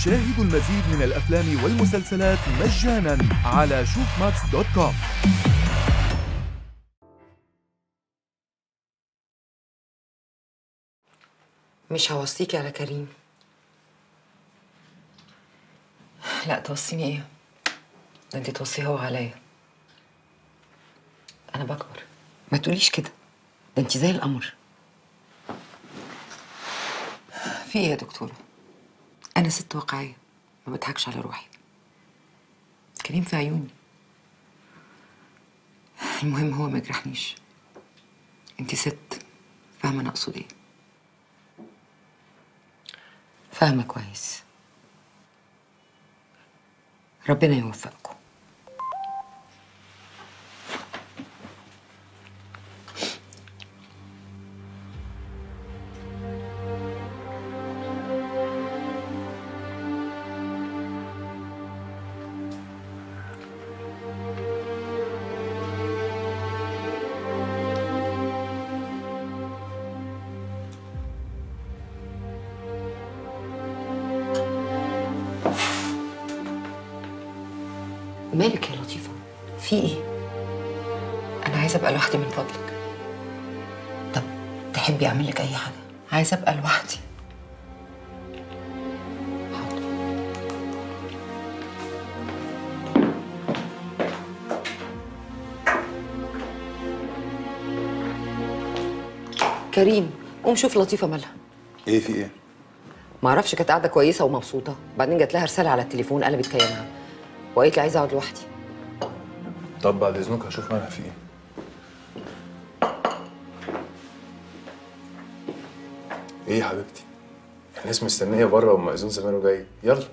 شاهدوا المزيد من الأفلام والمسلسلات مجانا على شوفماكس دوت كوم مش هوصيكي على كريم لا توصيني ايه ده انت توصيه هو عليا انا بكبر ما تقوليش كده ده انت زي القمر في ايه يا دكتوره انا ست واقعيه ما بضحكش على روحي كريم في عيوني المهم هو ما يجرحنيش انت ست فاهمه انا اقصد ايه فاهمة كويس ربنا يوفقكم مالك يا لطيفة في ايه انا عايزة ابقى لوحدي من فضلك طب تحبي اعمل لك اي حاجة عايزة ابقى لوحدي حاضر كريم قوم شوف لطيفة مالها ايه في ايه؟ ما اعرفش كانت قاعده كويسه ومبسوطه بعدين جات لها رساله على التليفون قلبت كيانها وقالت لي عايزه اقعد لوحدي طب بعد اذنك هشوف مالها في ايه ايه يا حبيبتي؟ الناس مستنيه بره والمأذون زمانه جاي يلا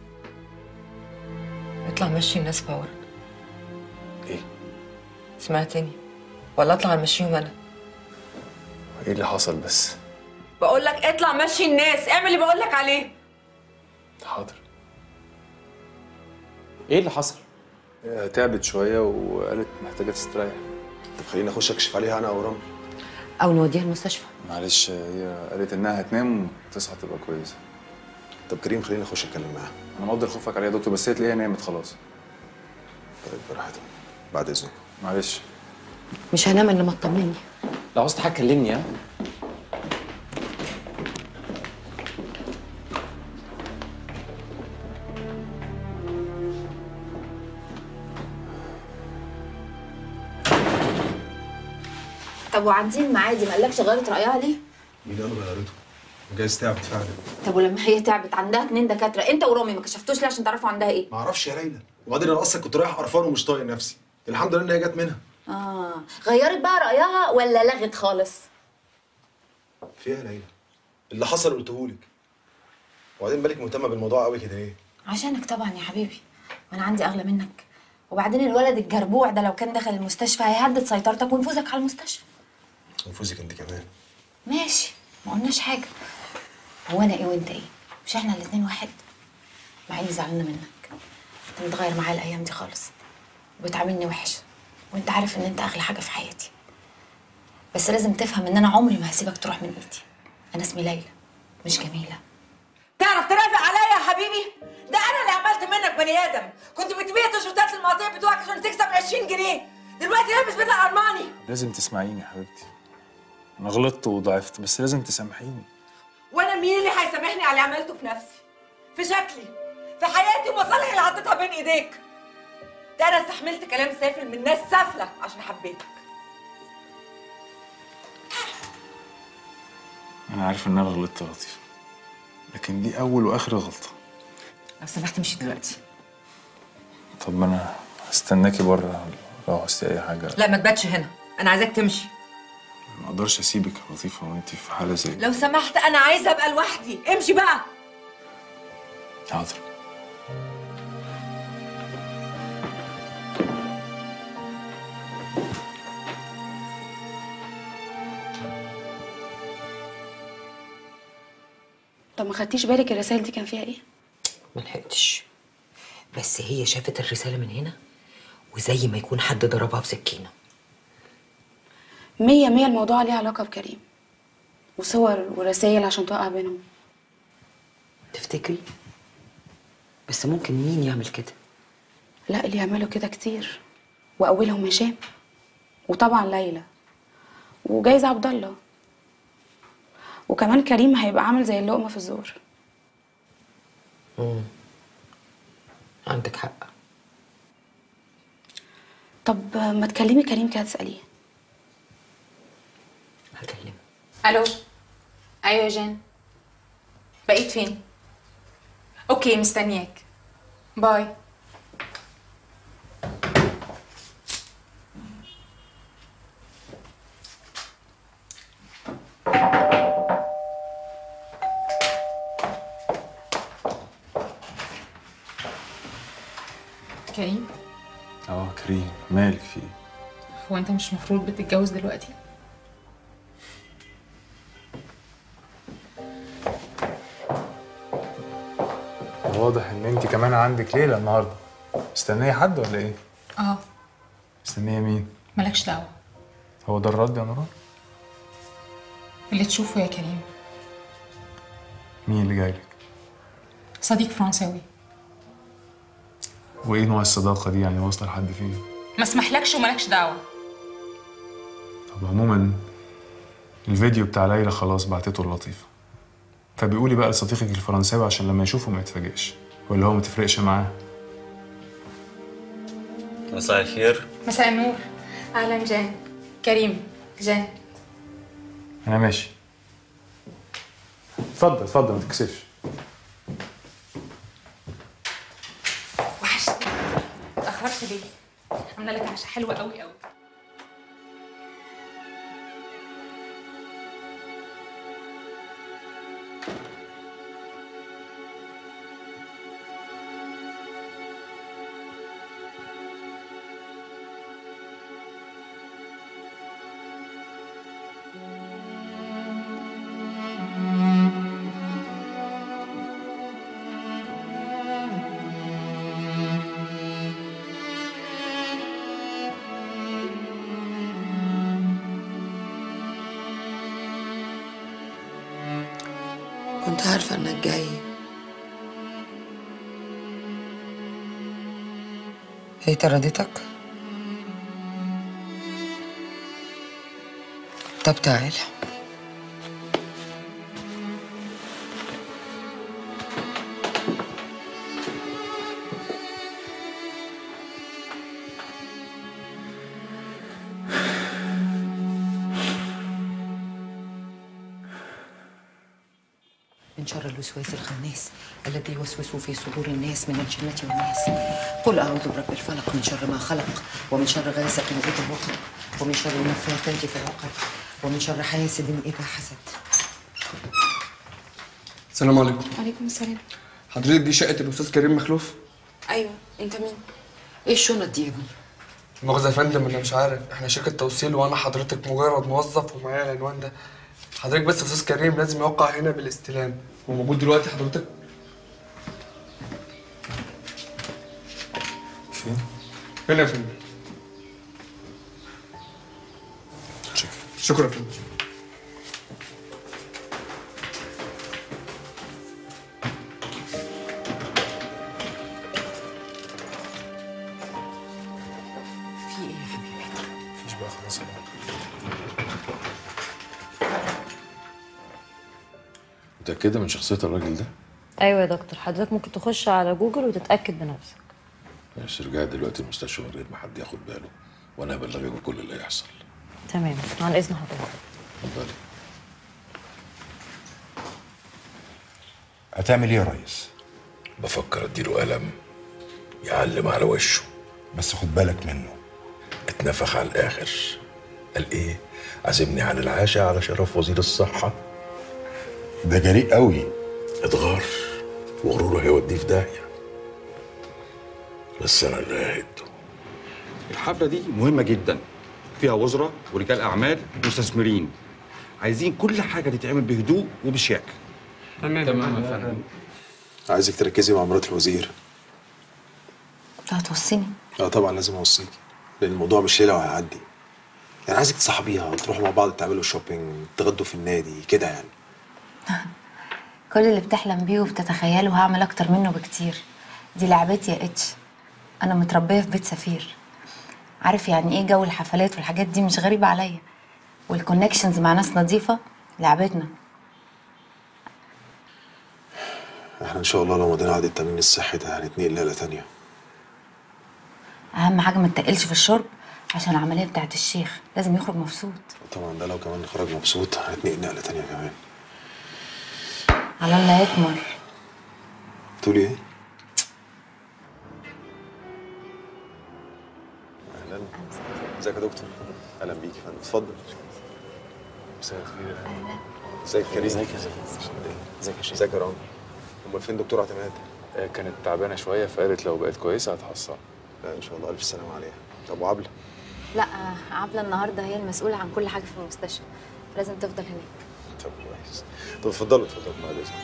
اطلع مشي الناس فورا ايه؟ سمعتني ولا اطلع امشيهم انا ايه اللي حصل بس؟ بقول لك اطلع مشي الناس اعمل اللي بقول لك عليه حاضر ايه اللي حصل؟ هي تعبت شويه وقالت محتاجه تستريح طب خليني اخش اكشف عليها انا او رامي او نوديها المستشفى معلش هي قالت انها هتنام وتصحى تبقى كويسه طب كريم خليني اخش اتكلم معاها انا مقدر خوفك عليها يا دكتور بس هي تلاقيها نامت خلاص طيب براحتك بعد اذنك معلش مش هنام الا لما تطمني لو عاوزت حاجه كلمني ها طب وعندي المعادي ما قالكش غيرت رايها ليه؟ مين قال غيرته؟ جايز تعبت فعلا طب ولما هي تعبت عندها اتنين دكاتره انت ورامي ما كشفتوش ليه عشان تعرفوا عندها ايه؟ ما اعرفش يا ليلى وبعدين انا اصلا كنت رايح قرفان ومش طايق نفسي الحمد لله ان هي جت منها اه غيرت بقى رايها ولا لغت خالص؟ فيها يا ليلى اللي حصل قلته لك وبعدين بالك مهتمه بالموضوع قوي كده ليه؟ عشانك طبعا يا حبيبي ما انا عندي اغلى منك وبعدين الولد الجربوع ده لو كان دخل المستشفى هيهدد سيطرتك ونفوذك على المستشفى نفوذك انت كمان ماشي ما قلناش حاجه هو انا ايه وانت ايه مش احنا الاتنين واحد مع اني زعلانه منك انت متغير معايا الايام دي خالص وبتعاملني وحش وانت عارف ان انت اغلى حاجه في حياتي بس لازم تفهم ان انا عمري ما هسيبك تروح من ايدي انا اسمي ليلى مش جميله تعرف ترافق عليا يا حبيبي ده انا اللي عملت منك بني ادم كنت بتبيع تيشيرتات المقاطع بتوعك عشان تكسب 20 جنيه دلوقتي لابس بدله ارماني لازم تسمعيني يا حبيبتي انا غلطت وضعفت بس لازم تسامحيني وانا مين اللي هيسامحني على اللي عملته في نفسي في شكلي في حياتي ومصالحي اللي حطيتها بين ايديك ده انا استحملت كلام سافل من ناس سافله عشان حبيتك انا عارف ان انا غلطت يا لطيفه لكن دي اول واخر غلطه لو سمحت امشي دلوقتي طب ما انا هستناكي بره لو عوزتي اي حاجه لا ما تباتش هنا انا عايزاك تمشي ما اقدرش اسيبك يا لطيفه وانت في حاله زي لو سمحت انا عايزه ابقى لوحدي امشي بقى حاضر طب ما خدتيش بالك الرسائل دي كان فيها ايه؟ ما لحقتش بس هي شافت الرساله من هنا وزي ما يكون حد ضربها بسكينه مية مية الموضوع ليه علاقة بكريم وصور ورسائل عشان توقع بينهم تفتكري بس ممكن مين يعمل كده لا اللي يعملوا كده كتير واولهم هشام وطبعا ليلى وجايز عبد الله وكمان كريم هيبقى عامل زي اللقمه في الزور عندك حق طب ما تكلمي كريم كده تساليه هكلمه الو ايوه يا جان بقيت فين اوكي مستنياك باي كريم اه كريم مالك في ايه؟ هو انت مش مفروض بتتجوز دلوقتي واضح ان انت كمان عندك ليله النهارده مستنيه حد ولا ايه؟ اه مستنيه مين؟ مالكش دعوه هو ده الرد يا نوران؟ اللي تشوفه يا كريم مين اللي جاي لك؟ صديق فرنساوي وايه نوع الصداقه دي يعني واصله لحد فين؟ ما اسمحلكش ومالكش دعوه طب عموما الفيديو بتاع ليلى خلاص بعتته للطيفه فبيقولي بقى لصديقك الفرنساوي عشان لما يشوفه ما يتفاجئش ولا هو ما تفرقش معاه مساء الخير مساء النور اهلا جان كريم جان انا ماشي اتفضل اتفضل ما تتكسفش وحشتني اتاخرت ليه عامله لك عشاء حلوه قوي قوي كنت عارفة انك جاي هي طردتك؟ طب تعال من شر الوسواس الخناس الذي يوسوس في صدور الناس من الجنة والناس قل أعوذ برب الفلق من شر ما خلق ومن شر غاسق إذا وقب ومن شر النفاثات في العقد ومن شر حاسد إذا حسد السلام عليكم وعليكم السلام حضرتك دي شقة الأستاذ كريم مخلوف؟ ايوه انت مين إيه الشنط دي يا ابني؟ مؤاخذة يا فندم أنا مش عارف إحنا شركة توصيل وأنا حضرتك مجرد موظف ومعايا العنوان ده حضرتك بس أستاذ كريم لازم يوقع هنا بالاستلام هو موجود دلوقتي حضرتك؟ فين؟ هنا يا فندم شكرا يا فندم في إيه يا حبيبي؟ مفيش بقى خلاص يا بابا. متأكدة من شخصية الراجل ده؟ ايوه يا دكتور حضرتك ممكن تخش على جوجل وتتاكد بنفسك بس رجعت دلوقتي المستشفى من غير ما حد ياخد باله وأنا هبلغك بكل اللي هيحصل تمام عن اذن حضرتك اتفضلي هتعمل ايه يا ريس؟ بفكر اديله قلم يعلم على وشه بس خد بالك منه اتنفخ على الآخر قال إيه؟ عزمني عن العشاء على شرف وزير الصحة ده جريء قوي اتغار وغروره هيوديه في داهية بس أنا اللي ههده الحفلة دي مهمة جدا فيها وزراء ورجال أعمال ومستثمرين عايزين كل حاجة تتعمل بهدوء وبشياكة تمام تمام يا فندم عايزك تركزي مع مرات الوزير انت هتوصيني اه طبعا لازم اوصيك لان الموضوع مش ليله وهيعدي يعني عايزك تصاحبيها تروحوا مع بعض تعملوا شوبينج تغدوا في النادي كده يعني كل اللي بتحلم بيه وبتتخيله هعمل اكتر منه بكتير دي لعبتي يا اتش انا متربيه في بيت سفير عارف يعني ايه جو الحفلات والحاجات دي مش غريبه عليا والكونكشنز مع ناس نظيفه لعبتنا احنا ان شاء الله لو مضينا عقد التامين الصحي ده هنتنقل نقله تانية اهم حاجه ما تتقلش في الشرب عشان العمليه بتاعت الشيخ لازم يخرج مبسوط طبعا ده لو كمان خرج مبسوط هنتنقل نقله تانية كمان على الله يكمر تقولي ايه؟ اهلا ازيك يا دكتور؟ اهلا بيك يا فندم اتفضل مساء الخير ازيك يا كريم ازيك يا ازيك يا ازيك يا رامي امال فين دكتور اعتماد؟ كانت تعبانه شويه فقالت لو بقت كويسه هتحصل لا ان شاء الله الف سلامه عليها طب وعبله؟ لا عبله النهارده هي المسؤوله عن كل حاجه في المستشفى لازم تفضل هناك طب كويس طب اتفضلوا اتفضلوا بعد اذنك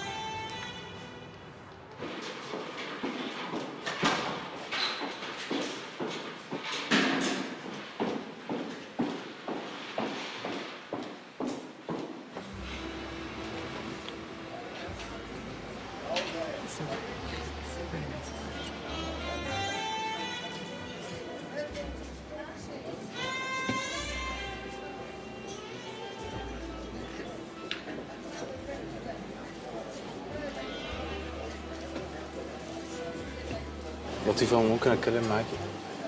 لطيفه ممكن اتكلم معاكي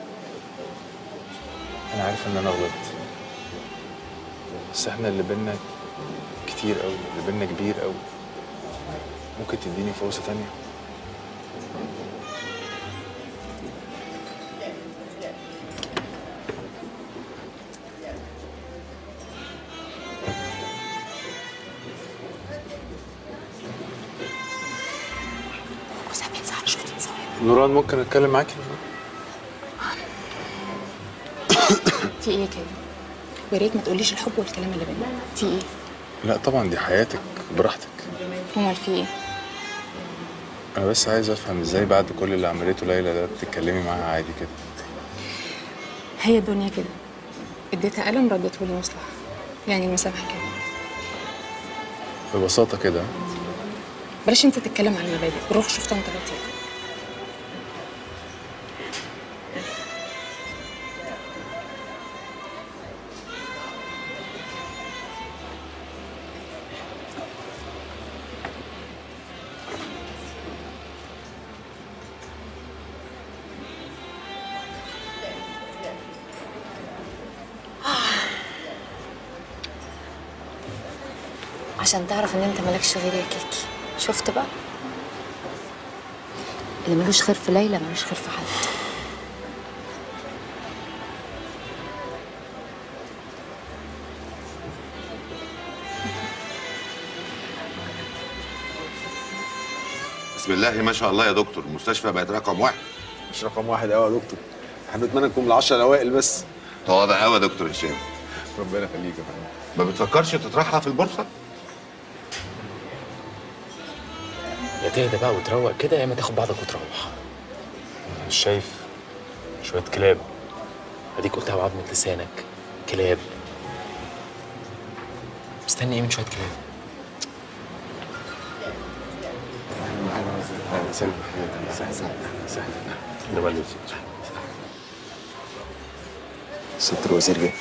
انا عارف ان انا غلطت بس احنا اللي بينا كتير قوي اللي بينا كبير قوي ممكن تديني فرصه تانية نوران ممكن اتكلم معاكي في ايه كده ويا ريت ما تقوليش الحب والكلام اللي بينا في ايه لا طبعا دي حياتك براحتك امال في ايه انا بس عايز افهم ازاي بعد كل اللي عملته ليلى ده بتتكلمي معاها عادي كده هي الدنيا كده اديتها قلم ردته لي مصلحه يعني المسامحه كده ببساطه كده بلاش انت تتكلم عن المبادئ روح شوف طنط لطيفه عشان تعرف ان انت مالكش غيري يا كيكي شفت بقى اللي ملوش خير في ليلى ملوش خير في حد بسم الله ما شاء الله يا دكتور المستشفى بقت رقم واحد مش رقم واحد قوي يا دكتور احنا نتمنى نكون من العشرة الاوائل بس تواضع قوي يا دكتور هشام ربنا يخليك يا فندم ما بتفكرش تطرحها في البورصه يا تهدى بقى وتروق كده يا اما تاخد بعضك وتروح مش شايف شويه كلاب اديك قلتها بعضمة لسانك كلاب مستني ايه من شويه كلاب سلم ده بلد ست الوزير جه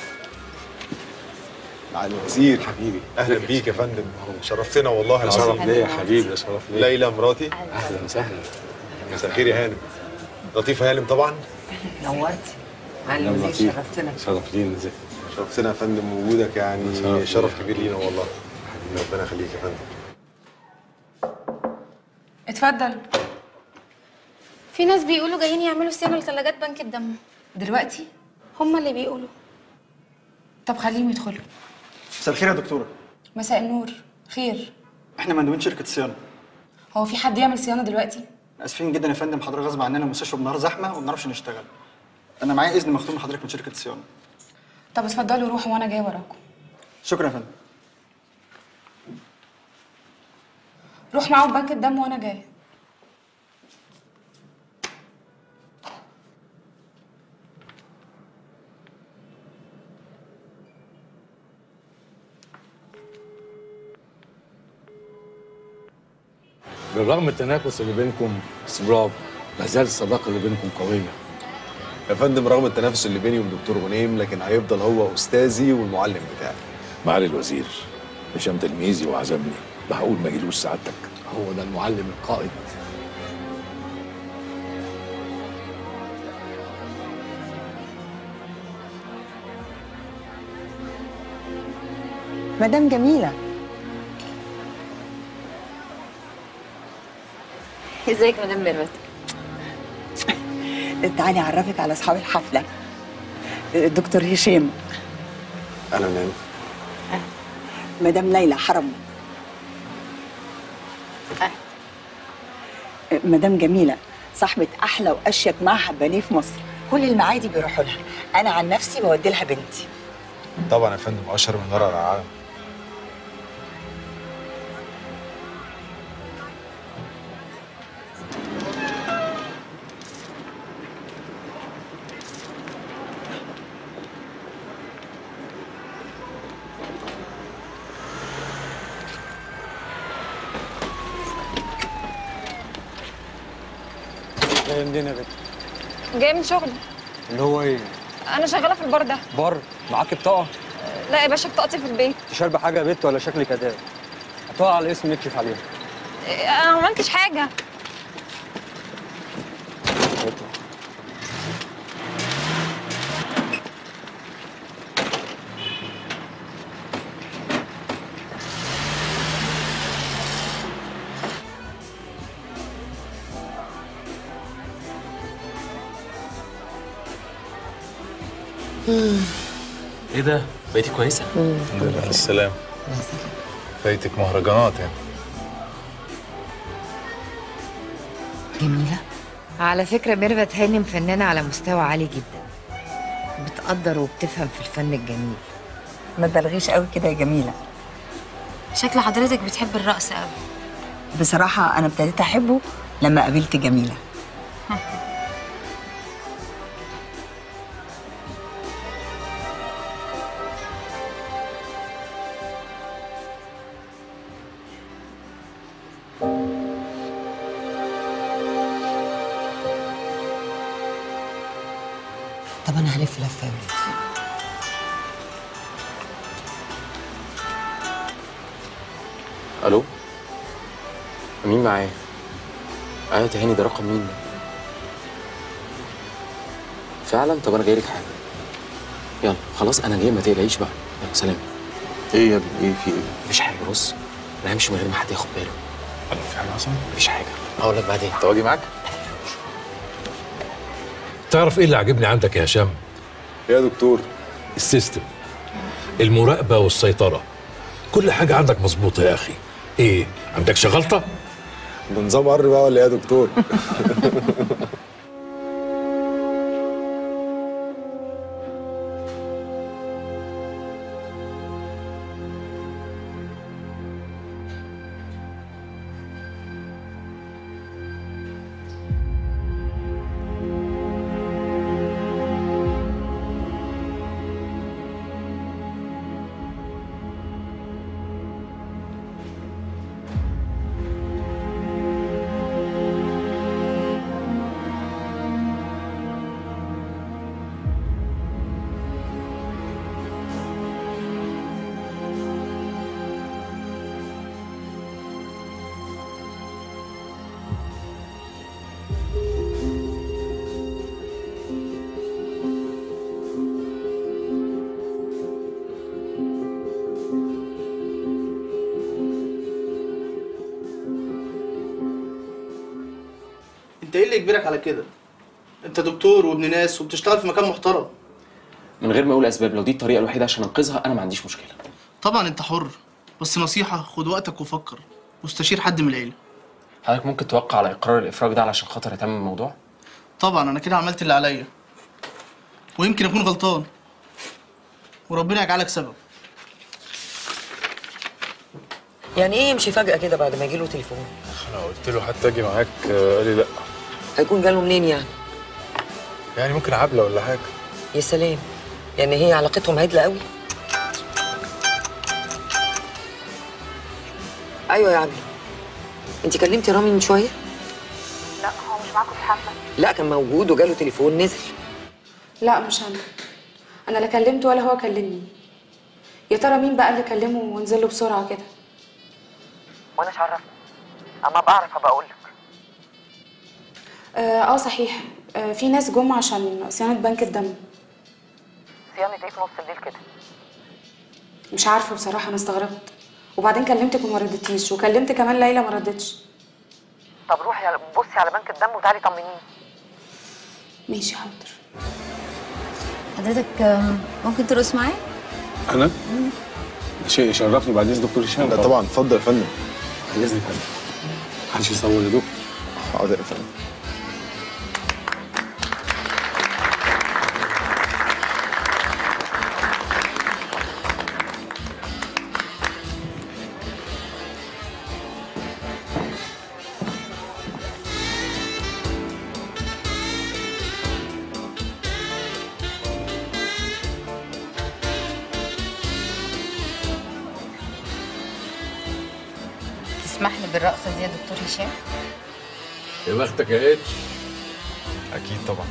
معالي الوزير حبيبي اهلا بيك يا فندم شرفتنا والله ده شرف ليا يا حبيبي ده شرف ليا ليلى مراتي اهلا وسهلا مساء الخير يا هانم لطيفه هانم طبعا نورتي معالي الوزير شرفتنا شرف لينا ازاي شرفتنا يا فندم وجودك يعني شرف شرف, ليا. كبير لينا والله ربنا يخليك يا فندم اتفضل في ناس بيقولوا جايين يعملوا صيانه لثلاجات بنك الدم دلوقتي هما اللي بيقولوا طب خليهم يدخلوا مساء الخير يا دكتوره مساء النور خير احنا مندوبين شركه صيانه هو في حد يعمل صيانه دلوقتي اسفين جدا يا فندم حضرتك غصب عننا المستشفى بالنهار زحمه وما بنعرفش نشتغل انا معايا اذن مختوم من حضرتك من شركه صيانه طب اتفضلوا روحوا وانا جايه وراكم شكرا يا فندم روح معاهم بنك الدم وانا جايه بالرغم من التنافس اللي بينكم بس برافو ما زال الصداقه اللي بينكم قويه يا فندم رغم التنافس اللي بيني وبين دكتور غنيم لكن هيفضل هو استاذي والمعلم بتاعي معالي الوزير هشام تلميذي وعزمني معقول ما اجيلوش سعادتك هو ده المعلم القائد مدام جميلة ازيك مدام ميرفت تعالي أعرفك على أصحاب الحفلة دكتور هشام اهلا نعم مدام ليلى حرم مدام جميلة صاحبة أحلى وأشيك معهد بنيه في مصر كل المعادي بيروحوا لها أنا عن نفسي بودي لها بنتي طبعا يا فندم اشهر من نار على العالم جاي منين يا بنت؟ جاي من شغل اللي هو ايه؟ انا شغاله في البار ده بر معاك بطاقة؟ لا يا باشا بطاقتي في البيت انت شاربة حاجة يا بنت ولا شكلك أداء؟ هتقع على الاسم نكشف عليها انا ما عملتش حاجه ايه ده؟ بقيتي كويسه؟ الحمد لله على السلامة فايتك مهرجانات يعني جميلة على فكرة ميرفت هانم فنانة على مستوى عالي جدا بتقدر وبتفهم في الفن الجميل ما تبالغيش قوي كده يا جميلة شكل حضرتك بتحب الرقص قوي بصراحة أنا ابتديت أحبه لما قابلت جميلة طب انا هلف لفه يا ولاد الو مين معايا؟ ايوه تهاني ده رقم مين ده؟ فعلا طب انا جاي لك حاجه يلا خلاص انا جاي ما تقلقيش بقى يلا سلام ايه يا ابني ايه في ايه؟ مفيش حاجه بص انا همشي من غير ما حد ياخد باله انا في حاجة حصل؟ مفيش حاجه هقول لك بعدين طب اجي معاك؟ تعرف ايه اللي عاجبني عندك يا هشام؟ يا دكتور السيستم المراقبة والسيطرة كل حاجة عندك مظبوطة يا أخي إيه عندكش غلطة؟ ده نظام قر بقى ولا ايه يا دكتور؟ انت ايه اللي يجبرك على كده انت دكتور وابن ناس وبتشتغل في مكان محترم من غير ما اقول اسباب لو دي الطريقه الوحيده عشان انقذها انا ما عنديش مشكله طبعا انت حر بس نصيحة خد وقتك وفكر واستشير حد من العيلة حضرتك ممكن توقع على اقرار الافراج ده علشان خاطر اتمم الموضوع طبعا انا كده عملت اللي عليا ويمكن اكون غلطان وربنا يجعلك سبب يعني ايه يمشي فجأة كده بعد ما يجيله تليفون؟ انا قلت له حتى اجي معاك آه، قال لي لا هيكون جاله منين يعني؟ يعني ممكن عبله ولا حاجه يا سلام يعني هي علاقتهم هادلة قوي؟ ايوه يا عبلة انت كلمتي رامي من شوية؟ لا هو مش معاكم في الحفله لا كان موجود وجاله تليفون نزل لا مش انا انا لا كلمته ولا هو كلمني يا ترى مين بقى اللي كلمه ونزل له بسرعه كده وانا مش عرفني اما بعرف هبقى اقول لك اه آه، صحيح آه في ناس جم عشان صيانه بنك الدم صيانه ايه في نص الليل كده مش عارفه بصراحه انا استغربت وبعدين كلمتك وما ردتيش وكلمت كمان ليلى ما ردتش طب روحي على- بصي على بنك الدم وتعالي طمنيني ماشي حاضر حضرتك آم، ممكن ترقص معايا؟ انا ده شيء يشرفني بعد اذن دكتور هشام لا طبعا اتفضل يا فندم بعد اذنك يا فندم محدش يصور يا دكتور حاضر يا فندم تسمح لي بالرقصه دي يا دكتور هشام يا بختك يا اتش اكيد طبعا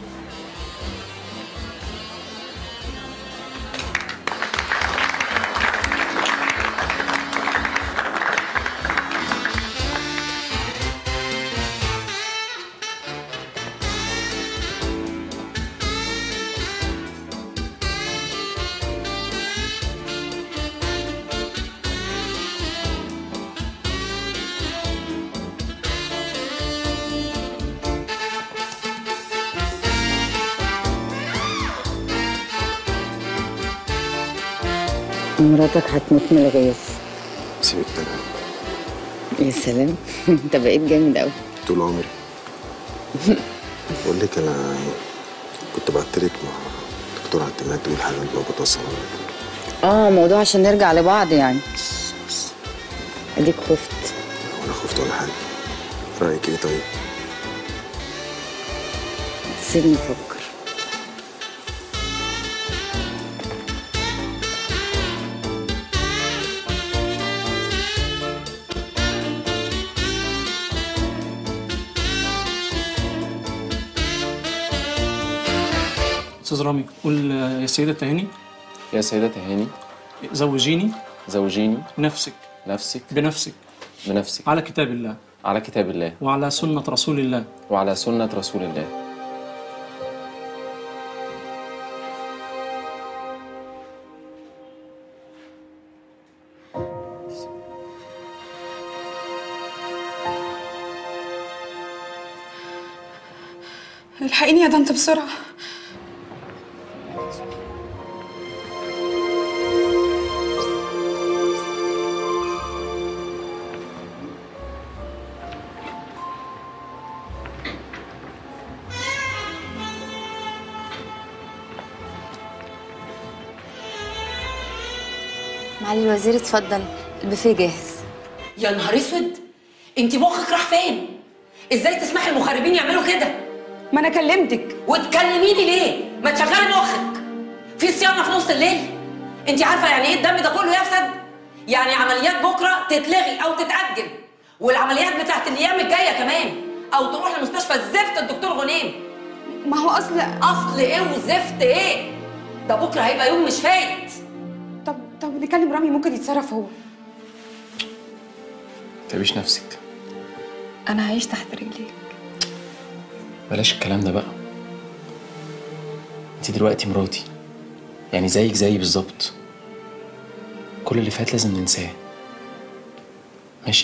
مراتك هتموت من الغيظ سيبك ده أنا يا سلام انت بقيت جامد قوي طول عمري بقول لك انا كنت بعتلك مع دكتور اعتماد والحاجات اللي كنت وصلها اه موضوع عشان نرجع لبعض يعني اديك خفت ولا خفت ولا حاجه رايك ايه طيب سيبني افكر استاذ رامي قول آه، يا سيدة تهاني يا سيدة تهاني زوجيني زوجيني نفسك نفسك بنفسك بنفسك على كتاب الله على كتاب الله وعلى سنة رسول الله وعلى سنة رسول الله الحقيني يا دنت بسرعه معالي الوزير اتفضل البوفيه جاهز يا نهار اسود انت مخك راح فين ازاي تسمحي المخربين يعملوا كده ما انا كلمتك وتكلميني ليه ما تشغلي مخك في صيانه في نص الليل انت عارفه يعني ايه الدم ده كله يفسد يعني عمليات بكره تتلغي او تتاجل والعمليات بتاعت الايام الجايه كمان او تروح لمستشفى الزفت الدكتور غنيم ما هو اصل اصل ايه وزفت ايه ده بكره هيبقى يوم مش فايت طب طب نكلم رامي ممكن يتصرف هو تبيش نفسك انا هعيش تحت رجليك بلاش الكلام ده بقى انت دلوقتي مراتي يعني زيك زيي بالظبط كل اللي فات لازم ننساه ماشي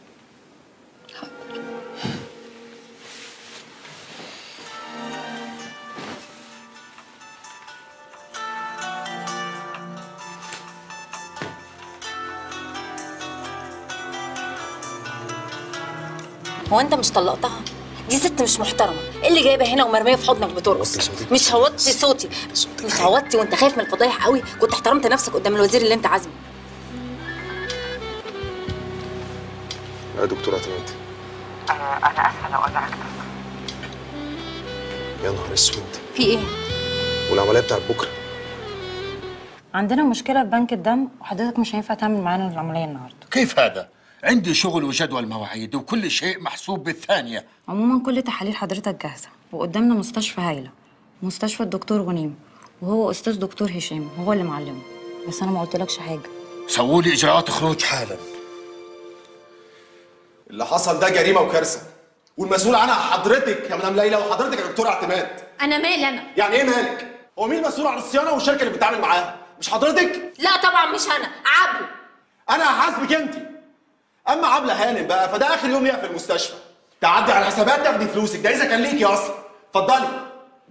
هو انت مش طلقتها دي ست مش محترمه ايه اللي جايبها هنا ومرميه في حضنك بترقص مش هوطي صوتي مش هوطي وانت خايف من الفضايح قوي كنت احترمت نفسك قدام الوزير اللي انت عازمه يا دكتور اعتماد انا اسفه لو ازعجتك يا نهار اسود في ايه والعمليه بتاعت بكره عندنا مشكله في بنك الدم وحضرتك مش هينفع تعمل معانا العمليه النهارده كيف هذا؟ عندي شغل وجدول مواعيد وكل شيء محسوب بالثانية عموما كل تحاليل حضرتك جاهزه وقدامنا مستشفى هايله مستشفى الدكتور غنيم وهو استاذ دكتور هشام هو اللي معلمه بس انا ما قلتلكش حاجه سووا لي إجراءات خروج حالا اللي حصل ده جريمه وكارثه والمسؤول عنها حضرتك يا مدام ليلى وحضرتك يا دكتور اعتماد انا مالي انا يعني ايه مالك هو مين المسؤول عن الصيانه والشركه اللي بتتعامل معاها مش حضرتك لا طبعا مش انا عبله انا هحاسبك انت اما عبله هانم بقى فده اخر يوم ليها في المستشفى تعدي على الحسابات تاخدي فلوسك ده اذا كان ليكي اصلا اتفضلي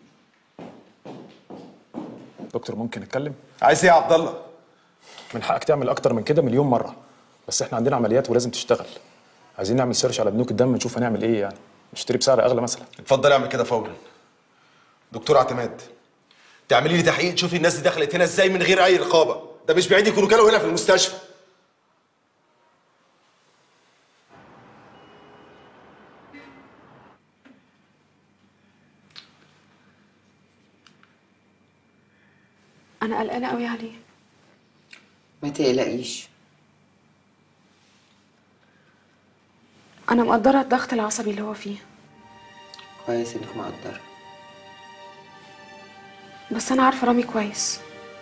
دكتور ممكن نتكلم عايز ايه يا عبد الله من حقك تعمل اكتر من كده مليون مره بس احنا عندنا عمليات ولازم تشتغل عايزين نعمل سيرش على بنوك الدم نشوف هنعمل ايه يعني نشتري بسعر اغلى مثلا اتفضل اعمل كده فورا دكتور اعتماد تعملي لي تحقيق تشوفي الناس دي دخلت هنا ازاي من غير اي رقابه ده مش بعيد يكونوا كانوا هنا في المستشفى انا قلقانه قوي عليه ما تقلقيش انا مقدره الضغط العصبي اللي هو فيه كويس انك مقدره بس انا عارفه رامي كويس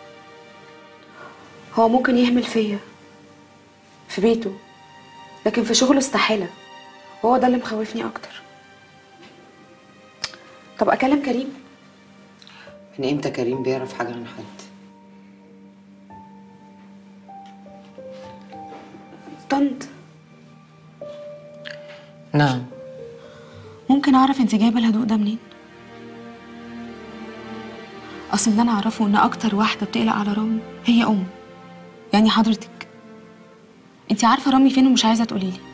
هو ممكن يهمل فيا في بيته لكن في شغله استحاله هو ده اللي مخوفني اكتر طب اكلم كريم من امتى كريم بيعرف حاجه عن حد طنط نعم ممكن اعرف انت جايبه الهدوء ده منين اصل اللي انا اعرفه ان اكتر واحده بتقلق على رامي هي ام يعني حضرتك انت عارفه رامي فين ومش عايزه تقولي لي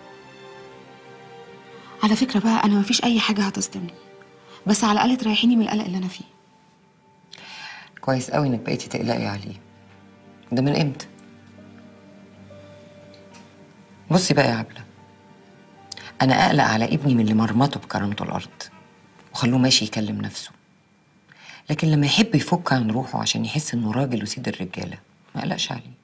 على فكره بقى انا مفيش اي حاجه هتصدمني بس على الاقل تريحيني من القلق اللي انا فيه كويس قوي انك بقيتي تقلقي عليه ده من امتى بصي بقى يا عبله انا اقلق على ابني من اللي مرمطه بكرامته الارض وخلوه ماشي يكلم نفسه لكن لما يحب يفك عن روحه عشان يحس انه راجل وسيد الرجاله ما اقلقش عليه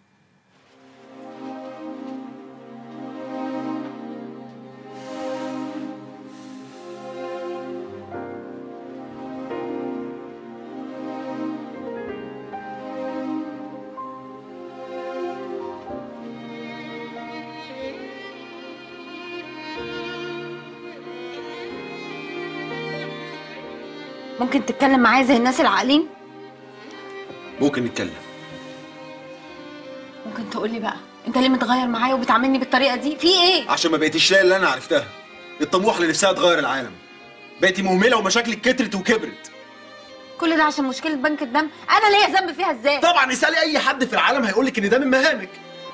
ممكن تتكلم معايا زي الناس العاقلين ممكن نتكلم ممكن تقولي بقى انت ليه متغير معايا وبتعاملني بالطريقه دي في ايه عشان ما بقيتيش لاقي اللي انا عرفتها الطموح اللي نفسها تغير العالم بقيتي مهمله ومشاكلك كترت وكبرت كل ده عشان مشكله بنك الدم انا ليا ذنب فيها ازاي طبعا اسالي اي حد في العالم هيقول لك ان ده من مهامك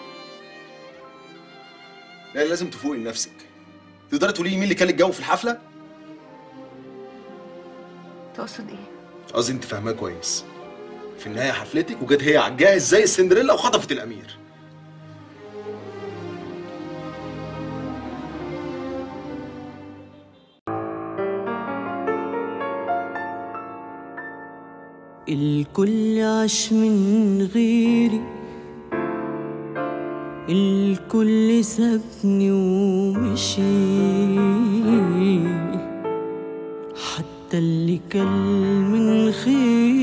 لا لازم تفوقي لنفسك تقدري تقولي لي مين اللي كان الجو في الحفله تقصد ايه قصدي انت فاهماه كويس في النهايه حفلتك وجت هي على الجاهز زي السندريلا وخطفت الامير الكل عاش من غيري الكل سابني ومشي حتى اللي كل من خيري